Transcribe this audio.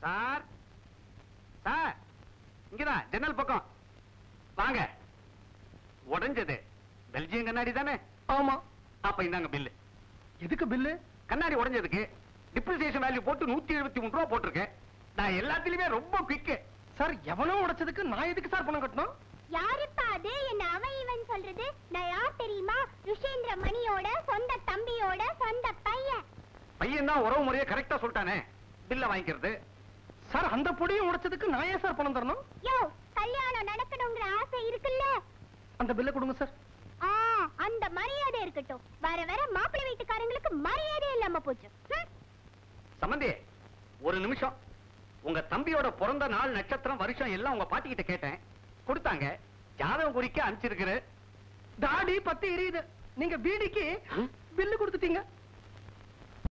Sir sir இங்கதான் ஜன்னல் பக்கம் வாங்க உடைஞ்சது பெல்ஜியம் கண்ணாடி தானே ஆமா அப்ப இந்தாங்க பில்லு எதுக்கு பில்லு கண்ணாடி உடைஞ்சதுக்கு டிப்ரிசியேஷன் வேல்யூ போட்டு நூத்தி எழுபத்தி மூணு ரூபா போட்டிருக்கேன் நான் எல்லாத்துலயுமே ரொம்ப குவிக்கு சார் எவனோ உடைச்சதுக்கு நான் எதுக்கு சார் பணம் கட்டணும் யாருப்பா அது என்ன அவன் இவன் சொல்றது நான் யார் தெரியுமா ருஷேந்திர மணியோட சொந்த தம்பியோட சொந்த பையன் பையன் தான் உறவு முறையை கரெக்டா சொல்லிட்டானே பில்ல வாங்கிக்கிறது சார் அந்த பொடியும் உடைச்சதுக்கு நான் ஏன் சார் பணம் தரணும் யோ கல்யாணம் நடக்கணுங்கிற ஆசை இருக்குல்ல அந்த பில்லை கொடுங்க சார் ஆ அந்த மரியாதை இருக்கட்டும் வர வர மாப்பிள்ளை வீட்டுக்காரங்களுக்கு மரியாதை இல்லாம போச்சு ஹம். சம்பந்தி ஒரு நிமிஷம் உங்க தம்பியோட பிறந்த நாள் நட்சத்திரம் வருஷம் எல்லாம் உங்க பாட்டி கிட்ட கேட்டேன் கொடுத்தாங்க ஜாதகம் குறிக்க அனுப்பிச்சிருக்கிற தாடி பத்து எரியுது நீங்க பீடிக்கு பில்லு கொடுத்துட்டீங்க